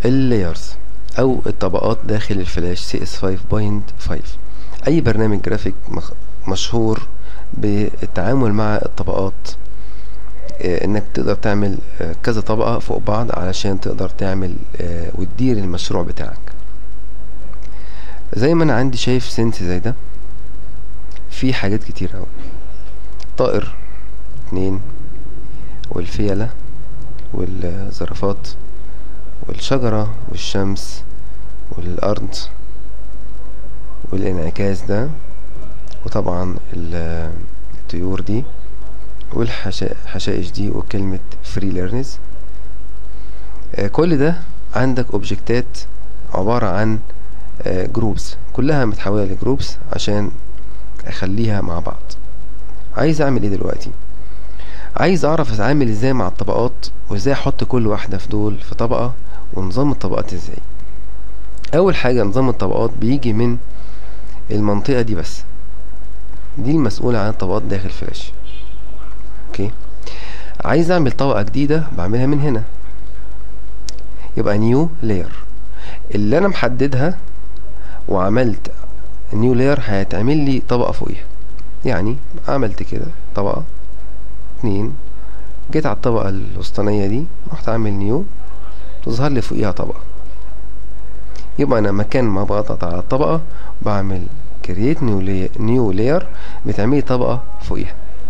اللايرز او الطبقات داخل الفلاش سي اس 5.5 اي برنامج جرافيك مخ- مشهور بالتعامل مع الطبقات آه، انك تقدر تعمل آه، كذا طبقة فوق بعض علشان تقدر تعمل آه، وتدير المشروع بتاعك زي ما انا عندي شايف سنس زي ده في حاجات كتير اوي طائر اتنين والفيلة والزرافات والشجرة والشمس والأرض والانعكاس ده وطبعا ال- الطيور دي والحشائش دي وكلمة فري ليرنز كل ده عندك اوبجكتات عبارة عن جروبس كلها متحولة لجروبس عشان اخليها مع بعض عايز اعمل ايه دلوقتي عايز اعرف اتعامل ازاي مع الطبقات وازاي احط كل واحدة في دول في طبقة ونظام الطبقات ازاي اول حاجة نظام الطبقات بيجي من المنطقة دي بس دي المسؤولة عن الطبقات داخل فلاش اوكي عايز اعمل طبقة جديدة بعملها من هنا يبقى نيو لاير اللي انا محددها وعملت نيو لاير هيتعمل لي طبقة فوقيها يعني عملت كده طبقة اتنين جيت على الطبقة الوسطانية دي رحت عامل نيو تظهر لي فوقيها طبقة يبقى انا مكان ما بضغط على الطبقة بعمل كرييت نيو لاير نيو لاير بتعملي طبقة فوقيها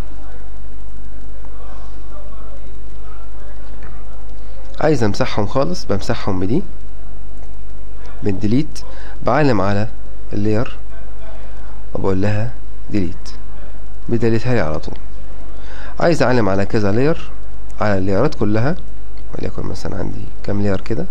عايز امسحهم خالص بمسحهم بدي بالديليت بعلم على اللاير وبقول لها ديليت بدلتها لي على طول عايز اعلم على كذا لاير على اللايرات كلها وليكن مثلا عندي كام لاير كده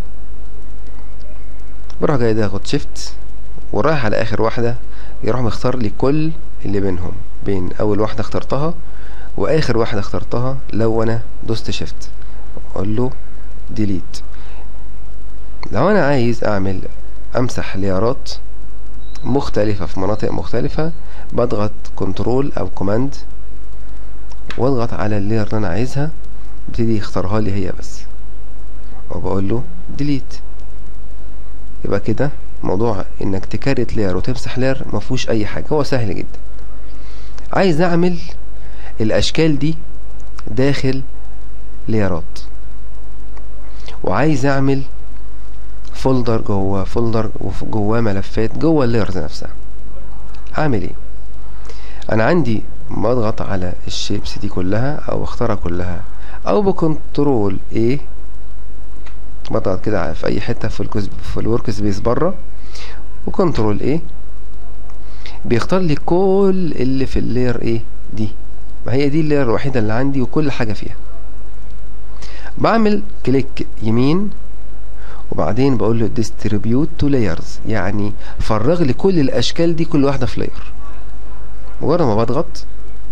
بروح جاي ده اخد شيفت ورايح على اخر واحده يروح مختار لي كل اللي بينهم بين اول واحده اخترتها واخر واحده اخترتها لو انا دوست شيفت اقول له ديليت لو انا عايز اعمل امسح ليارات مختلفة في مناطق مختلفة بضغط كنترول او كوماند واضغط على اللير اللي انا عايزها بتدي يختارها لي هي بس وبقول له ديليت يبقى كده موضوع انك تكرت لير وتمسح لير مفهوش اي حاجة هو سهل جدا عايز اعمل الاشكال دي داخل ليرات وعايز اعمل فولدر جوه فولدر وجواه ملفات جوه اللايرز نفسها اعمل ايه انا عندي بضغط على الشيبس دي كلها او اختارها كلها او بكنترول ايه بضغط كده في اي حته في الكوز في الورك سبيس بره وكنترول ايه بيختار لي كل اللي في اللاير ايه دي ما هي دي اللاير الوحيده اللي عندي وكل حاجه فيها بعمل كليك يمين وبعدين بقول له distribute to layers يعني فرغ لي كل الاشكال دي كل واحده في لاير مجرد ما بضغط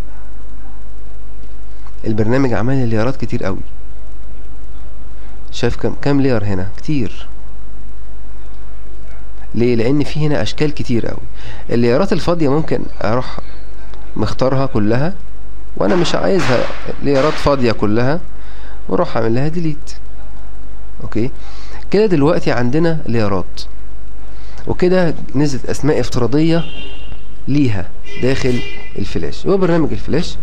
البرنامج عمل لي ليرات كتير قوي شايف كم كام لير هنا كتير ليه لان في هنا اشكال كتير قوي الليرات الفاضيه ممكن اروح مختارها كلها وانا مش عايزها ليرات فاضيه كلها واروح اعمل لها ديليت اوكي كده دلوقتي عندنا ليرات وكده نزلت اسماء افتراضيه ليها داخل الفلاش هو برنامج الفلاش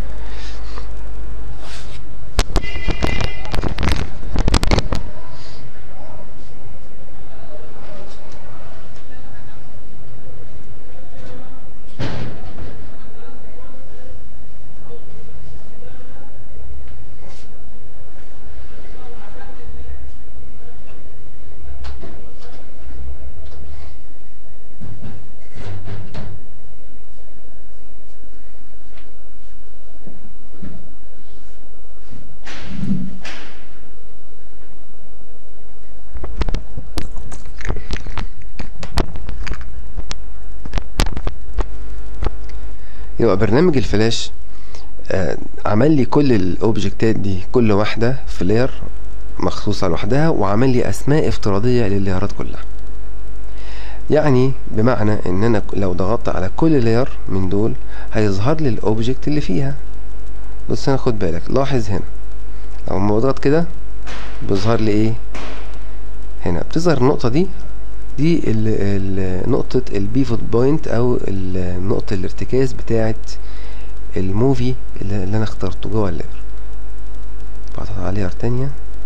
يبقى برنامج الفلاش آه عمل لي كل الاوبجكتات دي كل واحده في لاير مخصوصه لوحدها وعمل لي اسماء افتراضيه لللايرات كلها يعني بمعنى ان انا لو ضغطت على كل لاير من دول هيظهر لي الاوبجكت اللي فيها بص هنا خد بالك لاحظ هنا لو ما بضغط كده بيظهر لي ايه هنا بتظهر النقطة دي دي ال ال نقطة البيفوت بوينت او ال- نقطة الارتكاز بتاعة الموفي اللي اللي انا اخترته جوه اللاير بضغط على لاير تانية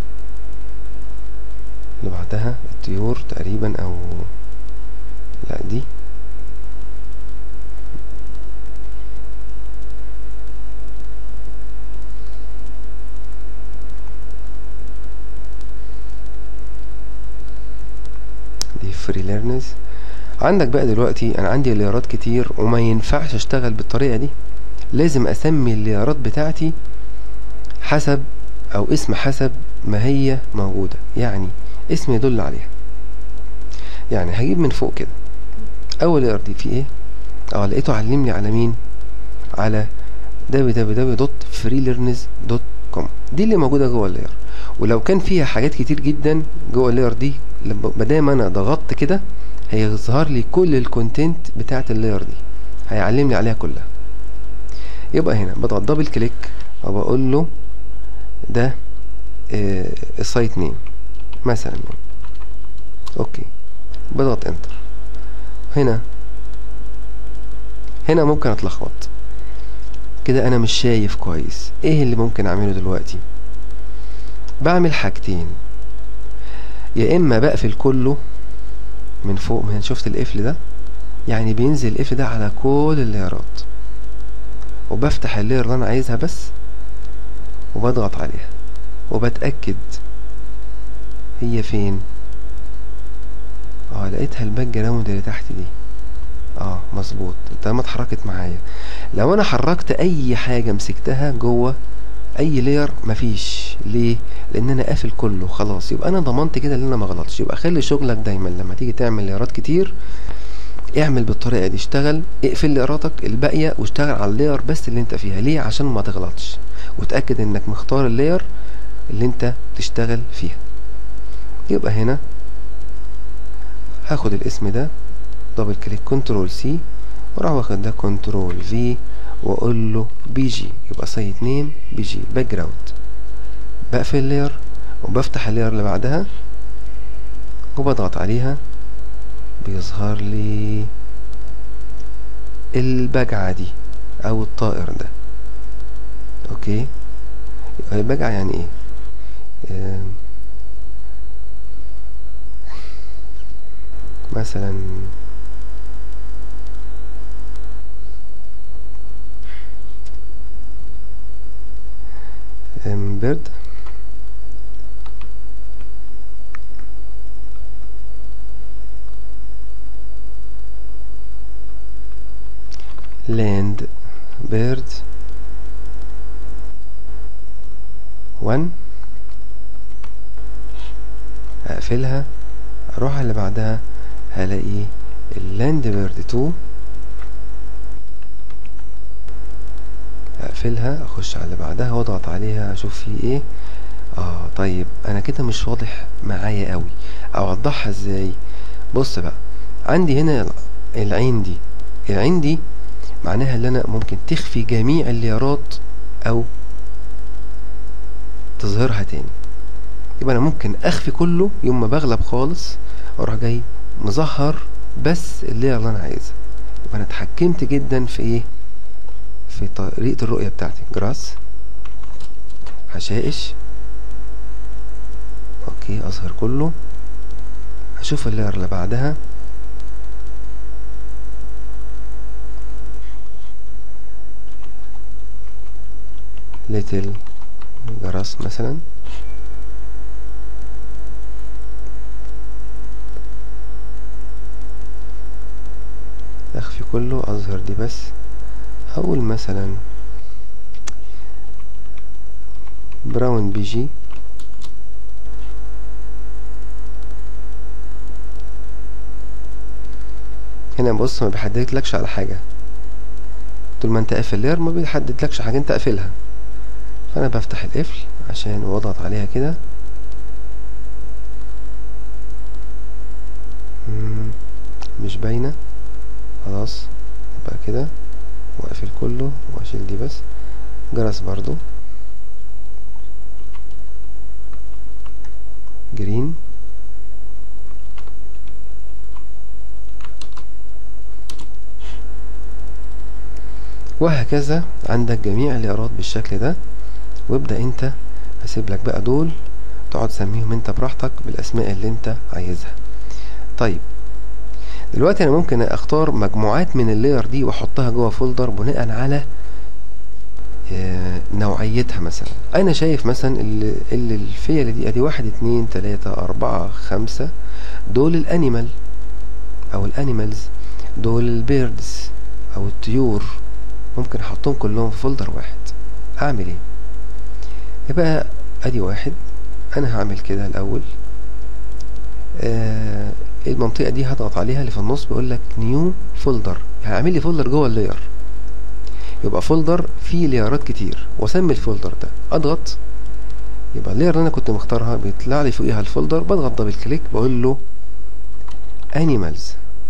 اللي بعدها الطيور تقريبا او لا دي دي فري ليرنرز عندك بقى دلوقتي انا عندي ليارات كتير وما ينفعش اشتغل بالطريقة دي لازم اسمي الليارات بتاعتي حسب او اسم حسب ما هي موجودة يعني اسم يدل عليها يعني هجيب من فوق كده اول لاير دي في ايه اه لقيته علمني على مين على www.freelearners.com دي اللي موجودة جوه اللاير ولو كان فيها حاجات كتير جدا جوه اللاير دي لما مادام انا ضغطت كده هيظهر لي كل الكونتنت بتاعت اللاير دي هيعلمني عليها كلها يبقى هنا بضغط دبل كليك وبقول له ده آه السايت نيم مثلا يعني. اوكي بضغط انتر هنا هنا ممكن اتلخبط كده انا مش شايف كويس ايه اللي ممكن اعمله دلوقتي بعمل حاجتين يا اما بقفل كله من فوق من شفت القفل ده يعني بينزل القفل ده على كل اللايرات وبفتح اللاير اللي انا عايزها بس وبضغط عليها وبتأكد هي فين اه لقيتها الباك جراوند اللي تحت دي اه مظبوط طالما اتحركت معايا لو انا حركت اي حاجه مسكتها جوه اي لاير مفيش ليه لان انا قافل كله خلاص يبقى انا ضمنت كده ان انا ما غلطش يبقى خلي شغلك دايما لما تيجي تعمل لايرات كتير اعمل بالطريقه دي اشتغل اقفل لايراتك الباقيه واشتغل على اللاير بس اللي انت فيها ليه عشان ما تغلطش وتاكد انك مختار اللاير اللي انت تشتغل فيها يبقى هنا هاخد الاسم ده دبل كليك كنترول سي واروح واخد ده كنترول في واقول له بي جي يبقى سايت نيم بي جي باك جراوند بقفل اللاير وبفتح اللاير اللي بعدها وبضغط عليها بيظهر لي البجعة دي او الطائر ده اوكي يبقى البجعة يعني ايه آم، مثلا ام بيرد لاند بيرد 1 اقفلها اروح على اللي بعدها هلاقي اللاند بيرد 2 اقفلها اخش على اللي بعدها واضغط عليها اشوف في ايه اه طيب انا كده مش واضح معايا قوي اوضحها ازاي بص بقى عندي هنا العين دي العين دي معناها ان انا ممكن تخفي جميع الليارات او تظهرها تاني يبقى انا ممكن اخفي كله يوم ما بغلب خالص واروح جاي مظهر بس اللير اللي انا عايزها يبقى انا اتحكمت جدا في ايه في طريقة الرؤية بتاعتي جراس هشائش اوكي اظهر كله هشوف اللير اللي بعدها ليتل جراس مثلا اخفي كله اظهر دي بس هقول مثلا براون بي جي هنا بص ما بيحددلكش على حاجة طول ما انت قافل لير ما بيحددلكش حاجة انت قافلها فانا بفتح القفل عشان واضغط عليها كده مم، مش باينة خلاص يبقى كده واقفل كله واشيل دي بس جرس برضو جرين وهكذا عندك جميع الليارات بالشكل ده وابدأ انت هسيب لك بقى دول تقعد تسميهم انت براحتك بالاسماء اللي انت عايزها طيب دلوقتي انا ممكن اختار مجموعات من اللاير دي واحطها جوه فولدر بناء على آه، نوعيتها مثلا انا شايف مثلا ال- ال- الفيل دي ادي واحد اتنين تلاتة اربعة خمسة دول الانيمال او الانيمالز دول البيردز او الطيور ممكن احطهم كلهم في فولدر واحد اعمل ايه يبقى ادي واحد انا هعمل كده الاول آه المنطقة دي هضغط عليها اللي في النص بيقول لك نيو فولدر هعمل لي فولدر جوه اللاير يبقى فولدر فيه ليارات كتير واسمي الفولدر ده اضغط يبقى اللاير اللي انا كنت مختارها بيطلع لي فوقيها الفولدر بضغط دبل كليك بقول له انيمالز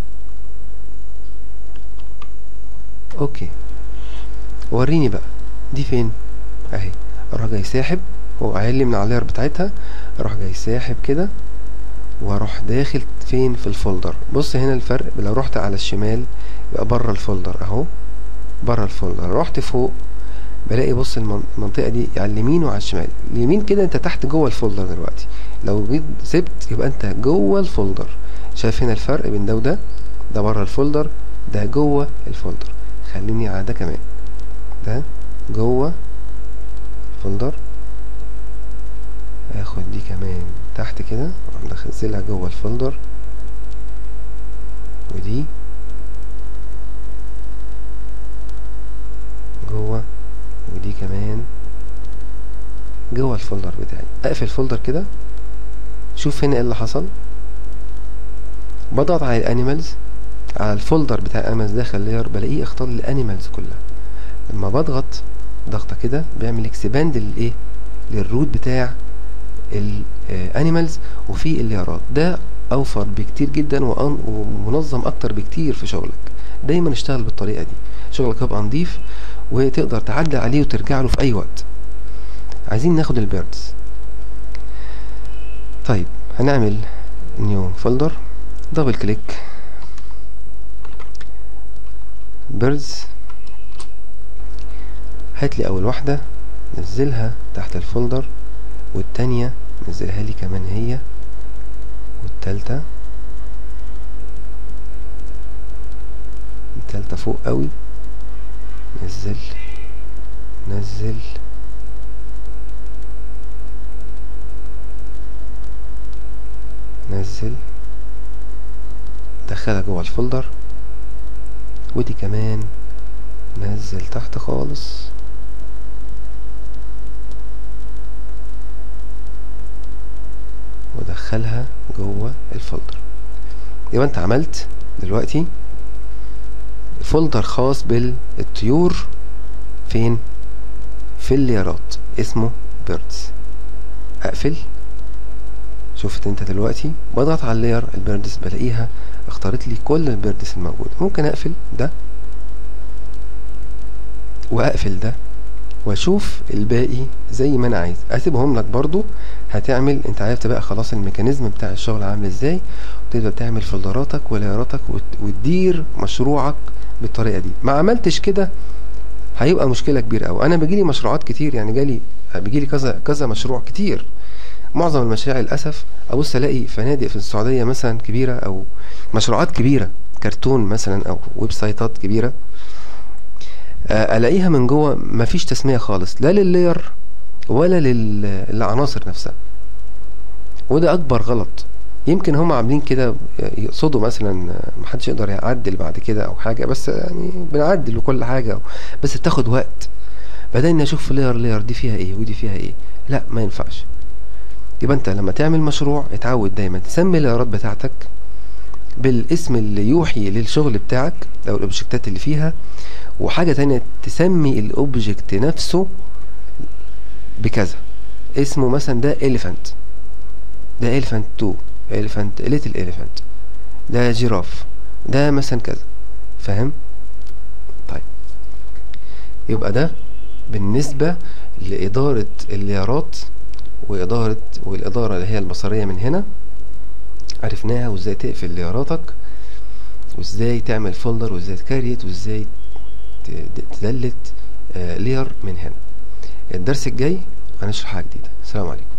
اوكي وريني بقى دي فين اهي اروح جاي ساحب هو قايل لي من على اللاير بتاعتها اروح جاي ساحب كده واروح داخل فين في الفولدر بص هنا الفرق لو رحت على الشمال يبقى بره الفولدر اهو بره الفولدر رحت فوق بلاقي بص المن- المنطقه دي على اليمين وعلى الشمال اليمين كده انت تحت جوه الفولدر دلوقتي لو جيت سبت يبقى انت جوه الفولدر شايف هنا الفرق بين ده وده ده بره الفولدر ده جوه الفولدر خليني على ده كمان ده جوه الفولدر اخد دي كمان تحت كده اروح انزلها جوه الفولدر ودي جوه ودي كمان جوه الفولدر بتاعي اقفل الفولدر كده شوف هنا ايه اللي حصل بضغط على الانيمالز على الفولدر بتاع الانيمالز داخل اللاير بلاقيه اختار لي الانيمالز كلها لما بضغط ضغطه كده بيعمل اكسباند للايه للروت بتاع الانيمالز وفي الليارات ده اوفر بكتير جدا وأن- ومنظم اكتر بكتير في شغلك دايما اشتغل بالطريقه دي شغلك يبقى نضيف وتقدر تعدل عليه وترجع له في اي وقت عايزين ناخد البيردز طيب هنعمل نيو فولدر دبل كليك بيردز هات لي اول واحده نزلها تحت الفولدر والتانية نزلها لي كمان هي والتالتة التالتة فوق قوي نزل نزل نزل دخلها جوه الفولدر ودي كمان نزل تحت خالص ودخلها جوه الفولدر يبقى انت عملت دلوقتي فولدر خاص بالطيور فين في الليارات اسمه بيردز اقفل شفت انت دلوقتي بضغط على اللاير البيردز بلاقيها اختارت لي كل البيردز الموجودة ممكن اقفل ده واقفل ده واشوف الباقي زي ما انا عايز اسيبهم لك برضو هتعمل انت عرفت بقى خلاص الميكانيزم بتاع الشغل عامل ازاي وتقدر تعمل فولدراتك ولايراتك وت- وتدير مشروعك بالطريقه دي ما عملتش كده هيبقى مشكله كبيره قوي انا بيجيلي مشروعات كتير يعني جالي بيجيلي كذا كذا مشروع كتير معظم المشاريع للاسف ابص الاقي فنادق في السعوديه مثلا كبيره او مشروعات كبيره كرتون مثلا او ويب سايتات كبيره آه، الاقيها من جوه مفيش تسميه خالص لا لللاير ولا لل- للعناصر نفسها وده اكبر غلط يمكن هم عاملين كده يقصدوا مثلا آه، محدش يقدر يعدل بعد كده او حاجه بس يعني بنعدل وكل حاجه بس بتاخد وقت بدأنا اشوف لاير لاير دي فيها ايه ودي فيها ايه لا ما ينفعش يبقى انت لما تعمل مشروع اتعود دايما تسمي اللايرات بتاعتك بالاسم اللي يوحي للشغل بتاعك او الاوبجكتات اللي فيها وحاجة تانية تسمي الاوبجكت نفسه بكذا اسمه مثلا ده elephant ده elephant 2 elephant little elephant ده جيراف ده مثلا كذا فاهم طيب يبقى ده بالنسبة لإدارة الليارات وإدارة والإدارة اللي هي البصرية من هنا عرفناها وازاي تقفل لياراتك وازاي تعمل فولدر وازاي تكريت وازاي تدلت لير من هنا الدرس الجاي هنشرح حاجه جديده السلام عليكم